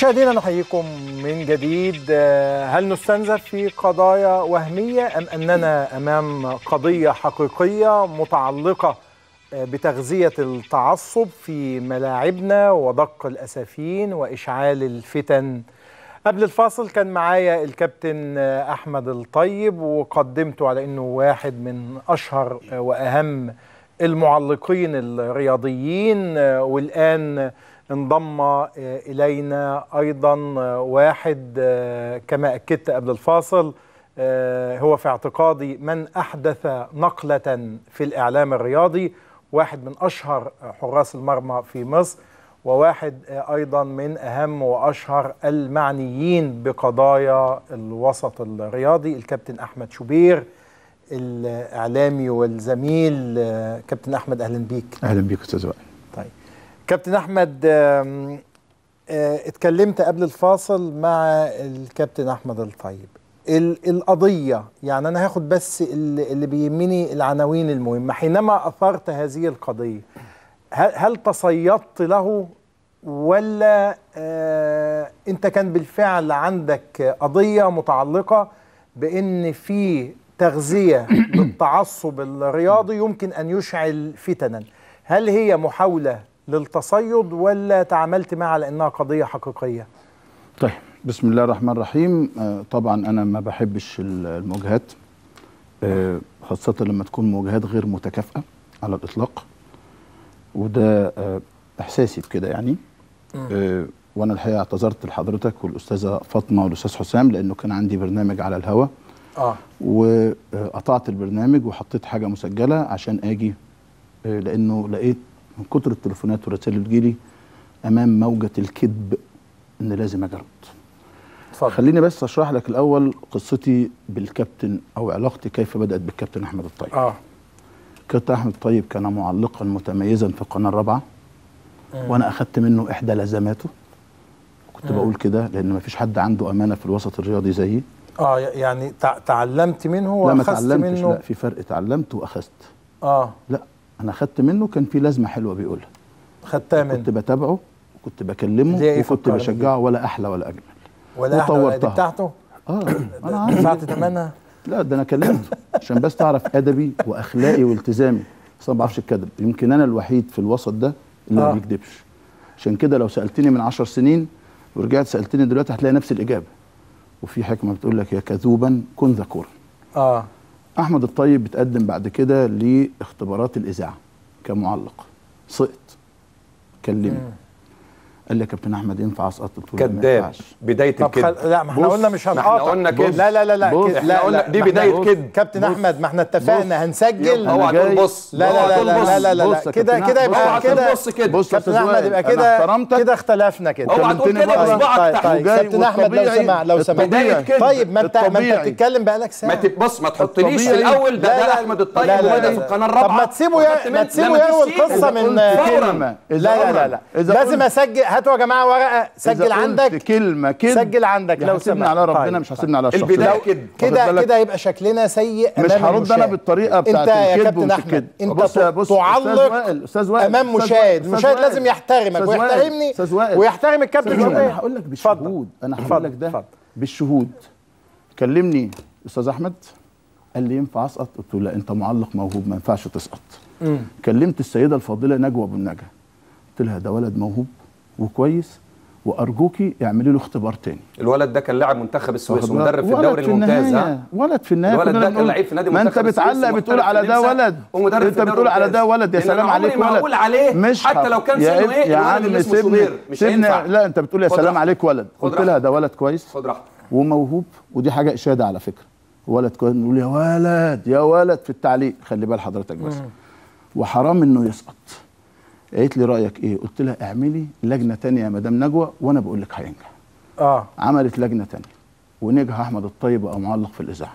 مشاهدينا نحييكم من جديد آه، هل نستنزف في قضايا وهمية أم أننا أمام قضية حقيقية متعلقة آه، بتغذية التعصب في ملاعبنا ودق الأسافين وإشعال الفتن قبل الفاصل كان معايا الكابتن آه، أحمد الطيب وقدمته على أنه واحد من أشهر آه، وأهم المعلقين الرياضيين آه، والآن انضم آه، إلينا أيضا آه، واحد آه، كما أكدت قبل الفاصل آه، هو في اعتقادي من أحدث نقلة في الإعلام الرياضي واحد من أشهر حراس المرمى في مصر وواحد آه، أيضا من أهم وأشهر المعنيين بقضايا الوسط الرياضي الكابتن أحمد شوبير الإعلامي والزميل آه، كابتن أحمد أهلا بيك اهلا بيك استاذ وائل طيب كابتن احمد آم، آه، اتكلمت قبل الفاصل مع الكابتن احمد الطيب ال- القضيه يعني انا هاخد بس اللي اللي بيهمني العناوين المهمه حينما اثرت هذه القضيه هل, هل تصيدت له ولا آه انت كان بالفعل عندك قضيه متعلقه بان في تغذيه للتعصب الرياضي يمكن ان يشعل فتنا هل هي محاوله للتصيد ولا تعاملت معها على انها قضيه حقيقيه طيب بسم الله الرحمن الرحيم آه طبعا انا ما بحبش ال- المواجهات آه خاصه لما تكون مواجهات غير متكافئه على الاطلاق وده آه احساسي بكده يعني آه وانا الحقيقه اعتذرت لحضرتك والاستاذه فاطمه والاستاذ حسام لانه كان عندي برنامج على الهوا اه وقطعت البرنامج وحطيت حاجه مسجله عشان اجي آه، لانه لقيت من كتر التليفونات والرسائل اللي بتجيلي امام موجه الكذب ان لازم اجرد اتفضل خليني بس اشرح لك الاول قصتي بالكابتن او علاقتي كيف بدات بالكابتن احمد الطيب اه كابتن احمد الطيب كان معلقا متميزا في القناه الرابعه وانا اخذت منه احدى لزماته كنت بقول كده لان ما فيش حد عنده امانه في الوسط الرياضي زيي اه يعني تع- تعلمت منه لا ما واخذت اتعلمتش منه لا في فرق اتعلمت واخذت اه لا انا اخدت منه كان في لازمه حلوه بيقولها خدتها كنت منه بتابعه وكنت بكلمه ليه إيه وكنت فكرني بشجعه ولا احلى ولا اجمل ولا احنا ولا دي وطورتها. بتاعته اه انا عارف دفعت ثمنها لا ده انا كلمته عشان بس تعرف ادبي واخلاقي والتزامي بس انا ما بعرفش الكذب يمكن انا الوحيد في الوسط ده اللي آه. ما بيكذبش عشان كده لو سالتني من عشر سنين ورجعت سالتني دلوقتي هتلاقي نفس الاجابه وفي حكمه بتقول لك يا كذوبا كن ذكورا اه احمد الطيب بتقدم بعد كده لاختبارات الاذاعه كمعلق سقط كلمني قال لي يا كابتن احمد ينفع اسقط قلت له لا، ما كذاب ينفعش. بداية طب الكذب خل... لا ما احنا بص، قلنا مش ما احنا هنقاطع قلنا كده. لا لا لا لا بص، كده. احنا لا قلنا لا دي ما احنا- بداية كذب. كابتن بص. احمد ما احنا اتفقنا هنسجل اوعى جاي- تقول بص لا لا لا اوعى لا تقول لا بص. لا لا, لا. بص يا كده كابتن كده أحمد. يبقى اوعى كده تقول بص كده بص يا كابتن أستاذ احمد وائل، يبقى أنا كده احترمتك. كده اختلفنا كده اوعى تقول كلمتني كده مرة. بصباعك طيب تحت طيب وجاي كابتن احمد لو والطبيعي- سمحت لو سمحت الطبيعي كده. طيب ما انت ما انت الطبيعي. بتتكلم بقالك ما ساعه ت- بص ما تحطليش في الطبيعي- الاول ده ده احمد الطيب لا، لا، وبدا لا. في القناه الرابعه طب ما تسيبه وخدت يا من- ما لا، تسيبه ما يروي تسيبه. القصه إذا من قلت فورا. كلمة، إذا لا لا لا قلت- لا إذا لازم قلت- اسجل هاتوا يا جماعه ورقه إذا سجل قلت عندك كلمه كده سجل عندك لو يحاسبني سمحت. على ربنا طيب، مش حاسبني على الشخص البداية لا. كده. كده واخد بالك؟ كده يبقى شكلنا سيء مش امام هرد المشاهد. انا بالطريقه بتاعت انت يا الكذب كابتن ومش احمد الكذب. انت بص يا- بص، تعلق أستاذ وائل، أستاذ وائل، امام أستاذ مشاهد وائل، أستاذ مشاهد وائل. لازم يحترمك أستاذ وائل، ويحترمني أستاذ وائل. ويحترم الكابتن أستاذ وائل، شوبير انا هقول لك اتفضل. بالشهود انا اتفضل، هقول لك ده اتفضل. بالشهود كلمني استاذ احمد قال لي ينفع اسقط قلت له لا انت معلق موهوب ما ينفعش تسقط كلمت السيده الفاضله نجوى ابو النجا قلت لها ده ولد موهوب وكويس وارجوكي اعملي له اختبار تاني الولد ده كان لاعب منتخب السويس واخد بالك؟ ومدرب في ولد الدوري الممتاز النهاية. ها ولد في النهايه الولد كنا ده كان بنقول- لعيب في نادي ما انت منتخب السويس بتعلق بتقول ومحترف على في ده النمسا ولد ومدرب انت في بتقول على ده ولد يا لأن أنا سلام عمري عليك ما ولد هقول عليه مش حتى ح- لو كان يا سنه ابن- ايه يا الولد اللي عم اسمه سيبني شوبير مش سيبني هينفع لا انت بتقول يا خد سلام راحتك. عليك ولد خد قلت لها راحتك. ده ولد كويس خد راحتك وموهوب ودي حاجه اشاده على فكره ولد كويس نقول يا ولد يا ولد في التعليق خلي بال حضرتك بس وحرام انه يسقط قالت لي رايك ايه قلت لها اعملي لجنه تانية يا مدام نجوى وانا بقول لك هينجح اه عملت لجنه تانية ونجح احمد الطيب بقى معلق في الاذاعه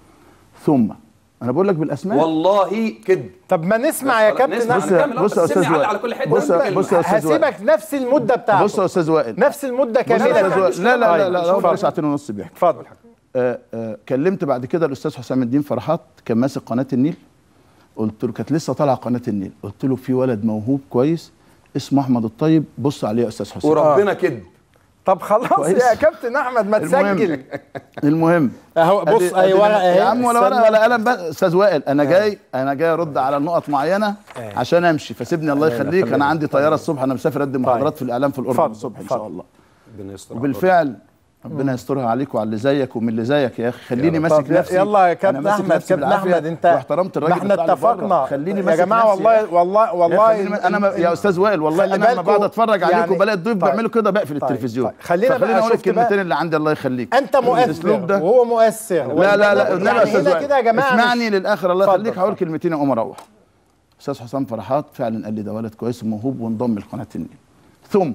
ثم انا بقول لك بالاسماء والله كذب طب ما نسمع يا بس كابتن نسمع. احمد بص هنكمل أهو، بص يا بس سيبني استاذ أعلق وائل على كل حتة بص ونكمل. بص يا استاذ وائل هسيبك نفس المده بتاعته بص يا استاذ وائل نفس المده بص يا كامله استاذ وائل لا لا لا لا طيب، هو بقى اتفضل. ساعتين ونص بيحكي اتفضل آه آه كلمت بعد كده الاستاذ حسام الدين فرحات كان ماسك قناه النيل قلت له كانت لسه طالعه قناه النيل قلت له في ولد موهوب كويس اسمه احمد الطيب بص عليه يا استاذ حسام وربنا كذب طب خلاص كويس. يا كابتن احمد ما المهم. تسجل المهم اهو بص أدي- اي أدي- ورقه اهي يا عم ولا استنى. ورقه ولا قلم بس استاذ وائل انا جاي انا جاي ارد على نقط معينه آه. عشان امشي فسيبني الله يخليك انا عندي طياره الصبح انا مسافر اقدم محاضرات في الاعلام في الاردن اتفضل، الصبح ان اتفضل. شاء الله ربنا يستر وبالفعل ربنا يسترها عليك وعلى اللي زيك ومن اللي زيك يا اخي خليني رب. ماسك طب نفسي يلا يا أنا كابتن ماسك احمد نفسي كابتن بالعافية احمد انت واحترمت الراجل ما احنا بتاع اللي بره. اتفقنا خليني يا ماسك جماعه نفسي والله يا والله والله والله انا ما يا استاذ وائل والله خلي انا لما بالكوا بقعد اتفرج عليكم يعني- بلاقي الضيوف طيب. بيعملوا كده بقفل طيب. التلفزيون طيب. خلينا بقى فخليني اقول شفت بقى- الكلمتين اللي عندي الله يخليك انت الاسلوب مؤثر ده وهو مؤثر لا لا لا يعني لا يا استاذ هنا وائل كده يا جماعه مش- اسمعني للاخر الله اتفضل، يخليك هقول اتفضل. كلمتين اقوم اروح استاذ حسام فرحات فعلا قال لي ده ولد كويس وموهوب وانضم لقناه النيل ثم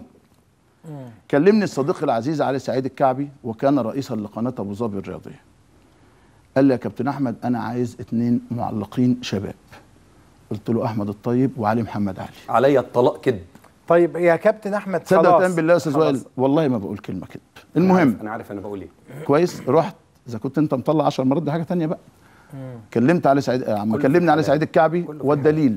كلمني الصديق العزيز علي سعيد الكعبي وكان رئيسا لقناه ابو ظبي الرياضيه قال لي يا كابتن احمد انا عايز اتنين معلقين شباب قلت له احمد الطيب وعلي محمد علي عليا الطلاق كذب طيب يا كابتن احمد تصدق خلاص وتأمن بالله يا استاذ خلاص. وائل والله ما بقول كلمه كده المهم انا عارف انا بقول ايه كويس رحت اذا كنت انت مطلع 10 مرات دي حاجه تانية بقى كلمت علي سعيد آه، عم كله كلمني في علي الكلام. سعيد الكعبي كله في والدليل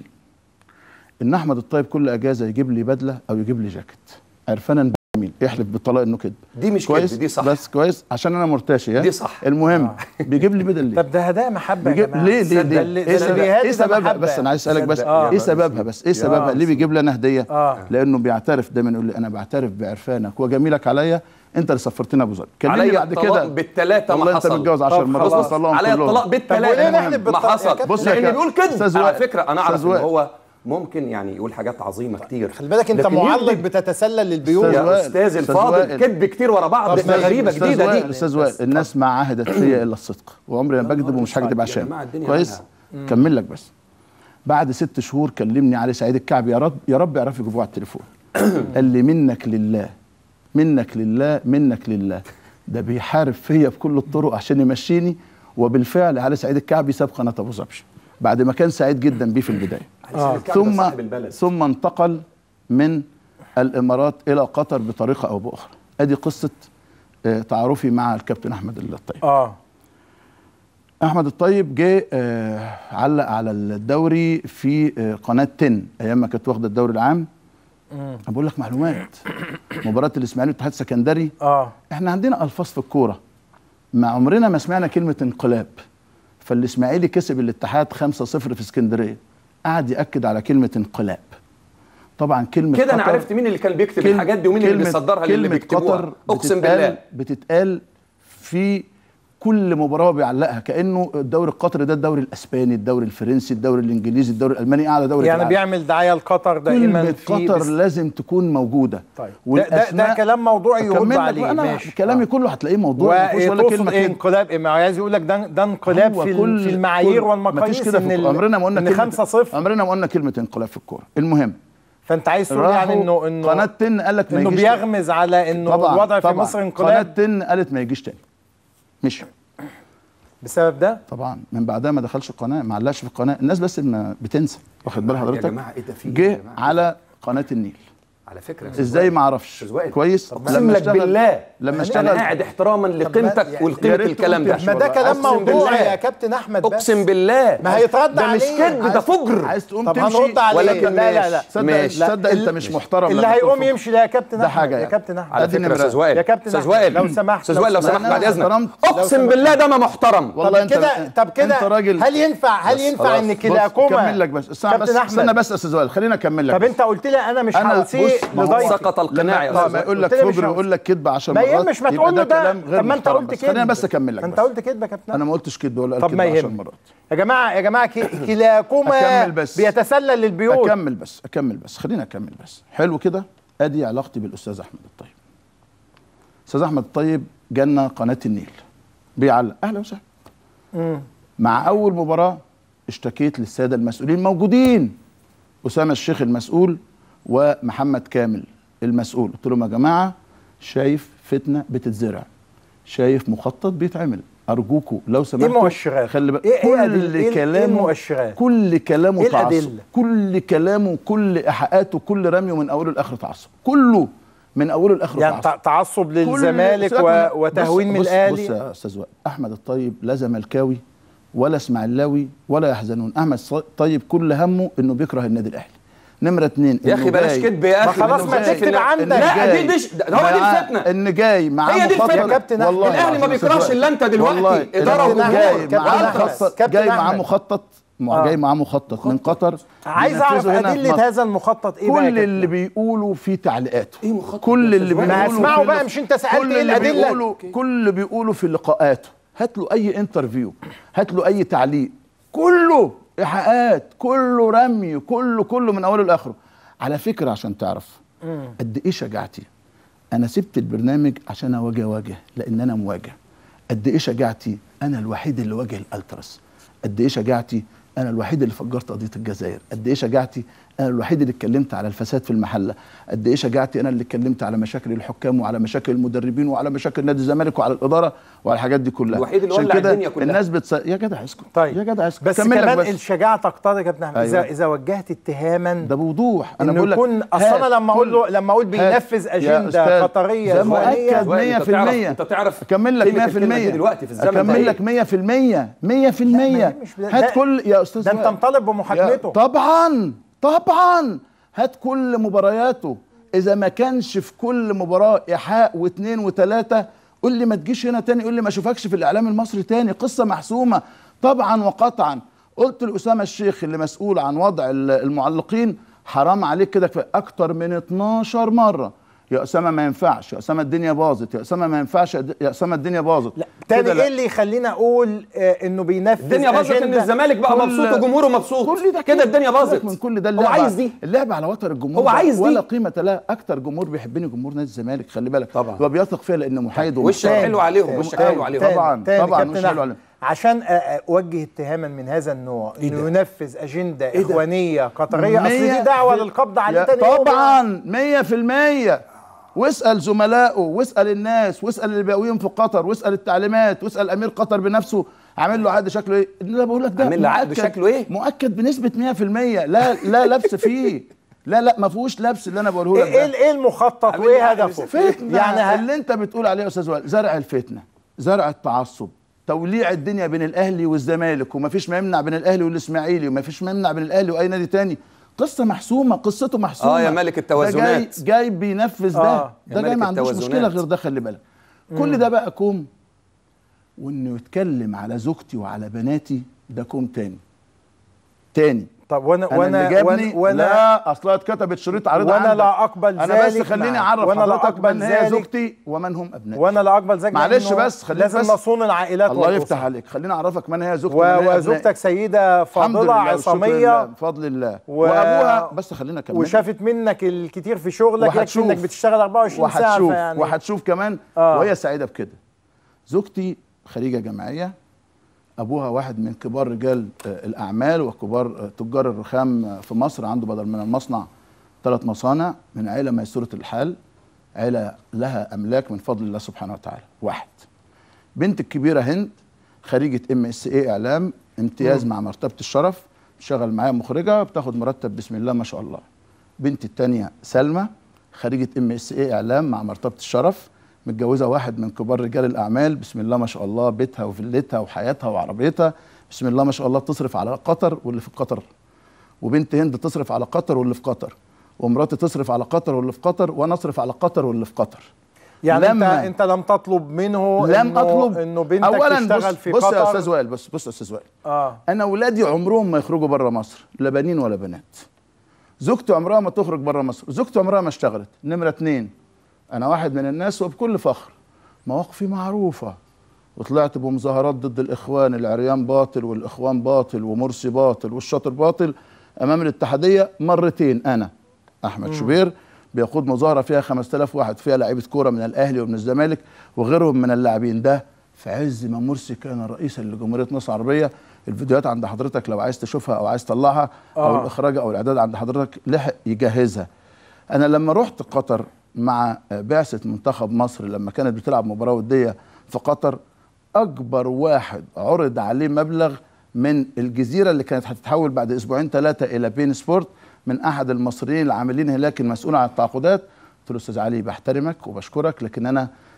ان احمد الطيب كل اجازه يجيب لي بدله او يجيب لي جاكيت عرفانا مين يحلف بالطلاق انه كده دي مش كويس كذب دي صح بس كويس عشان انا مرتشي ها؟ دي صح. المهم بيجيب لي بدل ليه طب ده هداء محبه يا بيجيب جماعه ليه ليه ده ليه اللي- ايه ده اللي سبب بيهادي ايه ده سببها محبة بس انا عايز اسالك بس صدق. آه. ايه سببها بس ايه سببها ليه بيجيب لي انا هديه آه. لانه بيعترف دايما يقول لي انا بعترف بعرفانك وجميلك عليا انت اللي سفرتنا ابو ظبي كلمني عليا بعد الطلاق كده بالثلاثه ما والله انت حصل متجوز 10 طب مرات خلاص. وطلقهم عليا كلهم. الطلاق طب وليه بالثلاثه نحلف ما بالطلاق يا حصل كابتن؟ بص يا لان كابتن. بيقول كذب أستاذ على وائل. فكره انا اعرف أستاذ ان وائل. هو ممكن يعني يقول حاجات عظيمه كتير خلي بالك انت لكن معلق يكذب. بتتسلل للبيوت أستاذ يا وائل. استاذ أستاذ الفاضل وائل. كذب كتير ورا بعض طب ده ما- غريبه استاذ جديده وائل دي استاذ وائل الناس ما عهدت فيا الا الصدق وعمري ما بكذب ومش هكذب يا عشان جماعة الدنيا كويس كمل لك بس بعد ست شهور كلمني علي سعيد الكعبي يا رب يا رب يعرف يجيبوه على التليفون قال لي منك لله منك لله منك لله ده بيحارب فيا بكل الطرق عشان يمشيني وبالفعل علي سعيد الكعبي ساب قناه ابو ظبي بعد ما كان سعيد جدا بيه في البدايه آه. ثم صاحب البلد. ثم انتقل من الامارات الى قطر بطريقه او باخرى ادي قصه آه، تعارفي مع الكابتن احمد الطيب اه احمد الطيب جه آه، علق على الدوري في آه، قناه 10 ايام ما كانت واخده الدوري العام أنا بقول لك معلومات مباراه الاسماعيلي والاتحاد السكندري اه احنا عندنا الفاظ في الكوره ما عمرنا ما سمعنا كلمه انقلاب فالاسماعيلي كسب الاتحاد 5-0 في اسكندريه قعد ياكد على كلمه انقلاب طبعا كلمه كده انا قطر- عرفت مين اللي كان بيكتب كلمة- الحاجات دي ومين اللي كلمة- بيصدرها للي كلمة بيكتبوها قطر اقسم بتتقال- بالله بتتقال في كل مباراه بيعلقها كانه الدوري القطري ده الدوري الاسباني الدوري الفرنسي الدوري الانجليزي الدوري الالماني اعلى دوري في يعني العالم. بيعمل دعايه لقطر دائما كلمة في قطر بس- لازم تكون موجوده طيب ده, ده, ده كلام موضوعي يرد أكمل لك عليه بقى، أنا ماشي كلامي كله هتلاقيه موضوعي ما فيهوش ولا وتقصد كلمه ايه كده انقلاب ايه ما هو عايز يقول لك ده ده انقلاب هو في, ال- كل- في المعايير كل- والمقاييس مفيش كده ان في ال- عمرنا ما قلنا ان كلمة 5 0 عمرنا ما قلنا كلمه انقلاب في الكوره المهم فانت عايز تقول يعني انه انه قناه 10 قال لك ما انه يجيش بيغمز على انه طبعا الوضع في طبعا. مصر قناه انقلاب 10 قالت ما يجيش تاني مش بسبب ده طبعا من بعدها ما دخلش القناه ما علقش في القناه الناس بس ما بتنسى واخد بال يا حضرتك جماعه ايه ده في إيه يا جه جماعة؟ على قناه النيل على فكره يا أستاذ ازاي وائل. ما اعرفش أستاذ وائل. كويس اقسم لك بالله لما انا اشتغل قاعد احتراما لقيمتك يعني- ولقيمه يا ريت الكلام تقول ده كده. ما ده كلام أقسم موضوعي بالله. يا كابتن احمد بس اقسم بالله ما هيترد ده مش عليه. كذب ده عايز- فجر عايز تقوم طب تمشي هنرد عليه ولكن لا لا ماشي. لا تصدق ماشي. تصدق انت ال- مش محترم اللي لما هيقوم تقول يمشي ده يا كابتن ده احمد حاجة يا يعني. كابتن احمد على أدي فكره نمرة. يا استاذ وائل يا كابتن استاذ أحمد، وائل لو سمحت استاذ وائل لو لا، سمحت أنا بعد اذنك احترمت. اقسم بالله ده ما محترم والله طب انت كده طب كده انت راجل هل ينفع هل ينفع خلاص. ان بص، كلاكما كمل لك بس استنى بس كابتن استنى احمد بس يا استاذ وائل خليني اكمل لك طب بس. انت قلت لي انا مش انا هوصيه بص ما هو لضيفي سقط القناع يا لما استاذ ما يقول لك قلت لي مش فجر هو- ويقول لك كذب 10 ما مرات يهمش ما يبقى تقول له ده كلام غير طب ما انت محترم. قلت بس كده خليني بس اكمل لك انت بس. قلت كده يا كابتن انا ما قلتش كذب ولا طب قال ما كذب 10 يهمش مرات يا جماعه يا جماعه ك- كلاكما أكمل بس. بيتسلل للبيوت اكمل بس اكمل بس خليني اكمل بس حلو كده ادي علاقتي بالاستاذ احمد الطيب استاذ احمد الطيب جالنا قناه النيل بيعلق اهلا وسهلا مم. مع اول مباراه اشتكيت للساده المسؤولين موجودين اسامه الشيخ المسؤول ومحمد كامل المسؤول قلت لهم يا جماعه شايف فتنه بتتزرع شايف مخطط بيتعمل ارجوكوا لو سمحتوا مؤشرات؟ خلي بالك إيه- إيه كل أدل- إيه- إيه كلامه المؤشرات؟ كل كلامه إيه تعصب الأدلة؟ كل كلامه كل ايحاءاته كل رميه من اوله لاخره تعصب كله من اوله لاخره يعني تعصب تع- تعصب كل- للزمالك سيبك و- من- وتهوين بص- من بص- الاهلي بص يا استاذ وائل احمد الطيب لا زملكاوي ولا اسماعيلاوي ولا يحزنون احمد ص- طيب كل همه انه بيكره النادي الاهلي نمره اتنين يا اخي إنه بلاش جاي- كذب يا ما اخي خلاص إنه ما جاي- تكتب إنه- عندك. لا جاي دي دي ده هو دي معاه- الفتنه ان جاي معاه هي دي مخطط- الفتنة. كابتن أحمد. والله الأهلي ما العظيم بيكرهش أستاذ إلا أنت دلوقتي. والله إدارة الأهلي وجمهور. جاي كابتن معاه أحمد. مخطط كابتن جاي معاه أحمد. مخطط آه. جاي معاه مخطط من قطر عايز اعرف بينفذه هنا في ادله مصر. هذا المخطط ايه بقى يا كل كابتن؟ اللي بيقولوا في تعليقاته إيه مخطط كل يا اللي أستاذ بيقولوا ما في اسمعوا بقى اللق- مش انت سألت كل ايه اللي الأدلة؟ بيقولوا كل اللي بيقولوا في لقاءاته هات له اي انترفيو هات له اي تعليق كله ايحاءات كله رمي كله كله من اوله لاخره على فكره عشان تعرف قد ايه شجاعتي انا سبت البرنامج عشان اواجه واجه لان انا مواجه قد ايه شجاعتي انا الوحيد اللي واجه الالتراس قد ايه شجاعتي انا الوحيد اللي فجرت قضيه الجزائر قد ايه شجاعتي انا الوحيد اللي اتكلمت على الفساد في المحله قد ايه شجاعتي انا اللي اتكلمت على مشاكل الحكام وعلى مشاكل المدربين وعلى مشاكل نادي الزمالك وعلى الاداره وعلى الحاجات دي كلها الوحيد اللي عشان ولع كده الدنيا كلها. الناس بتص... يا جدع اسكت طيب يا جدع اسكت بس كمل لك كمان بس. الشجاعه تقتضي يا كابتن احمد اذا أيوة. اذا وجهت اتهاما ده بوضوح انا انه بقول لك يكون اصل هات انا لما اقول له كل- لما اقول هات. بينفذ يا اجنده أستاذ، قطريه ده زمنيه مؤكد زويل، أنت 100% تعرف- أنت تعرف اكمل لك قيمة 100% الكلمة دي دلوقتي في الزمن ده اكمل إيه؟ لك 100% 100% مش ده- هات كل يا استاذ ده انت وائل. مطالب يا- بمحاكمته طبعا طبعا هات كل مبارياته اذا ما كانش في كل مباراه ايحاء واثنين وثلاثه قول لي ما تجيش هنا تاني قول لي ما اشوفكش في الاعلام المصري تاني قصه محسومه طبعا وقطعا قلت لاسامه الشيخ اللي مسؤول عن وضع ال- المعلقين حرام عليك كده كفاية. اكتر من 12 مره يا اسامه ما ينفعش يا اسامه الدنيا باظت يا اسامه ما ينفعش يا اسامه الدنيا باظت لا تاني كده لا. ايه اللي يخليني اقول آه انه بينفذ الدنيا باظت ان أجندة؟ الزمالك بقى كل- مبسوط وجمهوره مبسوط كل ده كده الدنيا سيبك باظت من كل ده هو اللعبة عايز دي اللعبة على وتر الجمهور هو ده عايز دي. ولا قيمة لها أكتر جمهور بيحبني جمهور نادي الزمالك خلي بالك طبعا. هو بيثق فيها لأنه محايد وشك ومحترم. حلو عليهم تاني- وشك تاني- حلو عليهم تاني- طبعاً، تاني طبعاً، كابتن مش حلو أحمد، عليهم. عشان أ- أ- اوجه اتهاما من هذا النوع إيه انه ده؟ ينفذ اجنده إيه ده؟ اخوانيه قطريه اصل مية دي دعوه في- للقبض عليه يا- تاني يوم يعني. طبعا مية في المية واسأل زملائه واسأل الناس واسأل اللي بيقويهم في قطر واسأل التعليمات واسأل أمير قطر بنفسه عامل له عقد شكله ايه؟ اللي أنا بقول لك ده عامل له عقد مؤكد- شكله إيه؟ مؤكد بنسبة 100% لا لا لبس فيه لا لا ما فيهوش لبس اللي انا بقوله لك ايه ده. ايه ايه المخطط عامل لي وايه عقد هدفه فتنة يعني يعني ه- اللي انت بتقول عليه يا استاذ وائل زرع الفتنه زرع التعصب توليع الدنيا بين الاهلي والزمالك ومفيش ما يمنع بين الاهلي والاسماعيلي ومفيش ما يمنع بين الاهلي واي نادي تاني قصه محسومه قصته محسومه آه يا ملك التوازنات. ده جاي, جاي بينفذ ده آه، يا ده جاي ملك ما عندوش التوازنات. مشكله غير ده خلي بالك كل ده بقى كوم وانه يتكلم على زوجتي وعلى بناتي ده كوم تاني تاني طب وانا انا وانا اللي جابني وانا, وأنا لا اصلها اتكتبت شريط عريضه وأنا عندك. لا أقبل انا بس ذلك خليني معك. اعرف وأنا لا حضرتك أقبل من هي ذلك. زوجتي ومن هم ابنائي وانا لا اقبل ذلك معلش لأنه بس خليك لازم بس. نصون العائلات الله والأسر. يفتح عليك خليني اعرفك من هي زوجتي و- ومن هي أبنائي. وزوجتك سيده الحمد فاضله لله والشكر لله، عصاميه بفضل الله و- وابوها بس خلينا اكمل وشافت منك الكتير في شغلك يكفي وهتشوف. انك بتشتغل 24 ساعه وهتشوف فيعني وهتشوف كمان آه. وهي سعيده بكده زوجتي خريجه جامعيه ابوها واحد من كبار رجال آه، الاعمال وكبار آه، تجار الرخام آه، في مصر عنده بدل من المصنع ثلاث مصانع من عيله ميسوره الحال عيله لها املاك من فضل الله سبحانه وتعالى واحد بنت الكبيره هند خريجه ام اس اي اعلام امتياز مع مرتبه الشرف بتشتغل معايا مخرجه بتاخد مرتب بسم الله ما شاء الله بنت الثانيه سلمى خريجه ام اس اي اعلام مع مرتبه الشرف متجوزه واحد من كبار رجال الاعمال بسم الله ما شاء الله بيتها وفيلتها وحياتها وعربيتها بسم الله ما شاء الله تصرف على قطر واللي في قطر وبنت هند تصرف على قطر واللي في قطر ومراتي تصرف على قطر واللي في قطر وانا اصرف على قطر واللي في قطر يعني لما- انت انت لم تطلب منه لم إنه اطلب انه بنتك اولا تشتغل بص, في بص قطر يا استاذ وائل بص بص يا استاذ وائل اه انا اولادي عمرهم ما يخرجوا بره مصر لا بنين ولا بنات زوجتي عمرها ما تخرج بره مصر زوجتي عمرها ما اشتغلت نمره اتنين انا واحد من الناس وبكل فخر مواقفي معروفه وطلعت بمظاهرات ضد الاخوان العريان باطل والاخوان باطل ومرسي باطل والشاطر باطل امام الاتحاديه مرتين انا احمد شوبير بيقود مظاهره فيها 5000 واحد فيها لعيبه كوره من الاهلي ومن الزمالك وغيرهم من اللاعبين ده في عز ما مرسي كان رئيسا لجمهوريه مصر العربيه الفيديوهات عند حضرتك لو عايز تشوفها او عايز تطلعها او آه. الاخراج او الاعداد عند حضرتك لحق يجهزها انا لما رحت قطر مع بعثه منتخب مصر لما كانت بتلعب مباراه وديه في قطر اكبر واحد عرض عليه مبلغ من الجزيره اللي كانت هتتحول بعد اسبوعين ثلاثه الى بين سبورت من احد المصريين العاملين هناك المسؤول عن التعاقدات قلت له استاذ علي بحترمك وبشكرك لكن انا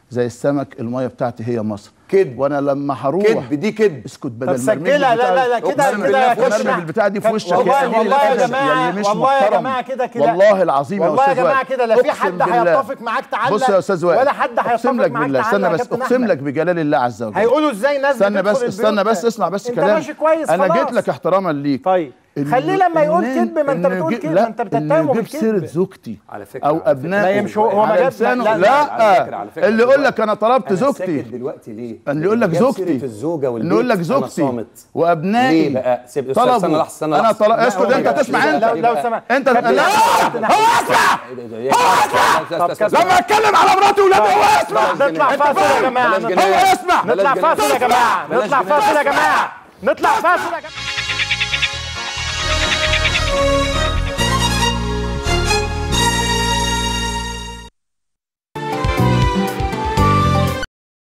زي السمك الميه بتاعتي هي مصر كذب. وانا لما هروح كذب دي كذب اسكت بدل طب ما أرميك سجلها لا بالبتاع- لا لا كده أقسم كده بالله يا في وشك. كابتن ارمي البتاع دي في كان- وشك والله يا والله يا اللي جماعه مش والله يا محترم. جماعه كده كده والله العظيم يا والله يا أستاذ جماعه وائل. كده لا في أقسم حد بالله. هيتفق معاك تعلق بص يا استاذ وائل ولا حد هيتفق اقسم لك معاك بالله تعلق استنى يا بس كابتن اقسم أحمد. لك بجلال الله عز وجل هيقولوا ازاي ناس استنى بتدخل بس استنى البيوت؟ بس اسمع بس انت كلام ماشي كويس انا خلاص. جيت لك احتراما ليك طيب إن- خليه لما يقول إن- كذب ما انت إن بتقول جي- كذب لا، ما انت إن بتتهمه يجيب سيره بالكذب زوجتي على فكرة، او على فكرة. ابنائه لا، هي مش هو- هو ما على جاب- لسانه لا، لا, لا، على فكرة، على فكرة اللي يقول دلوقتي. لك انا طلبت أنا زوجتي ساكت دلوقتي ليه؟ اللي يقول لك جاب زوجتي سيرة الزوجة والبيت اللي يقول لك أنا زوجتي صامت. وابنائي ليه بقى؟ سيب- استنى- طلبوا استنى لحظة، استنى انا لحظة. طلب لا، اسكت هو انت ما تسمع جابش. انت لو لو سمحت انت كابتن لا أحمد، هو اسمع طب كابتن لما اتكلم على مراتي وولادي هو اسمع نطلع فاصل يا جماعه بلاش هو جنان. اسمع بلاش نطلع جنان. فاصل يا جماعه بلاش نطلع جنان. فاصل يا جماعه نطلع فاصل يا جماعه